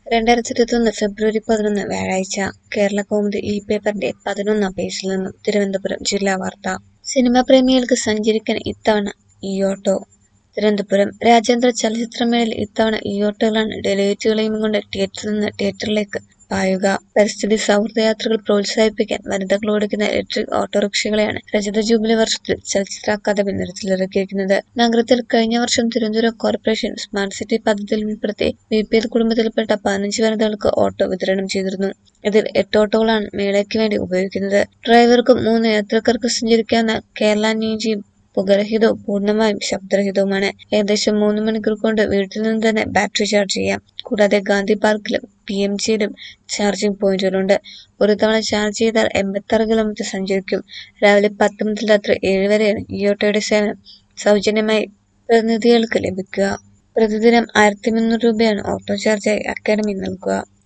രണ്ടായിരത്തി ഇരുപത്തൊന്ന് ഫെബ്രുവരി പതിനൊന്ന് വ്യാഴാഴ്ച കേരള കൗമുദി ഈ പേപ്പറിന്റെ പതിനൊന്നാം പേജിൽ നിന്നും തിരുവനന്തപുരം ജില്ലാ വാർത്ത സിനിമാ പ്രേമികൾക്ക് സഞ്ചരിക്കാൻ ഇത്തവണ ഈ ഓട്ടോ തിരുവനന്തപുരം രാജ്യാന്തര ചലച്ചിത്രമേളയിൽ ഇത്തവണ ഈ ഓട്ടോകളാണ് ഡെലിഗേറ്റുകളെയും കൊണ്ട് തിയേറ്ററിൽ നിന്ന് തിയേറ്ററിലേക്ക് പായുക പരിസ്ഥിതി സൗഹൃദ യാത്രകൾ പ്രോത്സാഹിപ്പിക്കാൻ വനിതകൾ ഓടിക്കുന്ന ഇലക്ട്രിക് ഓട്ടോറിക്ഷകളെയാണ് രജത ജൂബിലി വർഷത്തിൽ ചലച്ചിത്ര അക്കാദമി നിരത്തിലിറക്കിയിരിക്കുന്നത് നഗരത്തിൽ കഴിഞ്ഞ വർഷം തിരുവനന്തപുരം കോർപ്പറേഷൻ സ്മാർട്ട് സിറ്റി പദ്ധതിയിൽ ഉൾപ്പെടുത്തി ബി പി എൽ കുടുംബത്തിൽപ്പെട്ട പതിനഞ്ച് വനിതകൾക്ക് ഓട്ടോ വിതരണം ചെയ്തിരുന്നു ഇതിൽ എട്ട് ഓട്ടോകളാണ് മേളയ്ക്ക് വേണ്ടി ഉപയോഗിക്കുന്നത് ഡ്രൈവർക്കും മൂന്ന് യാത്രക്കാർക്കും സഞ്ചരിക്കാവുന്ന കേരള ന്യൂജിയും പുകരഹിതവും പൂർണ്ണമായും ശബ്ദരഹിതവുമാണ് ഏകദേശം മൂന്ന് മണിക്കൂർ കൊണ്ട് വീട്ടിൽ നിന്ന് തന്നെ ബാറ്ററി ചാർജ് ചെയ്യാം കൂടാതെ ഗാന്ധി പാർക്കിലും പി എം ജിയിലും ചാർജിംഗ് പോയിന്റുകളുണ്ട് ഒരു തവണ ചാർജ് ചെയ്താൽ എൺപത്തി കിലോമീറ്റർ സഞ്ചരിക്കും രാവിലെ പത്ത് മുതൽ രാത്രി ഏഴ് വരെയാണ് ഈ ഓട്ടോയുടെ സേവനം സൗജന്യമായി പ്രതിനിധികൾക്ക് ലഭിക്കുക പ്രതിദിനം ആയിരത്തി മുന്നൂറ് രൂപയാണ് ഓട്ടോ ചാർജായി അക്കാദമി നൽകുക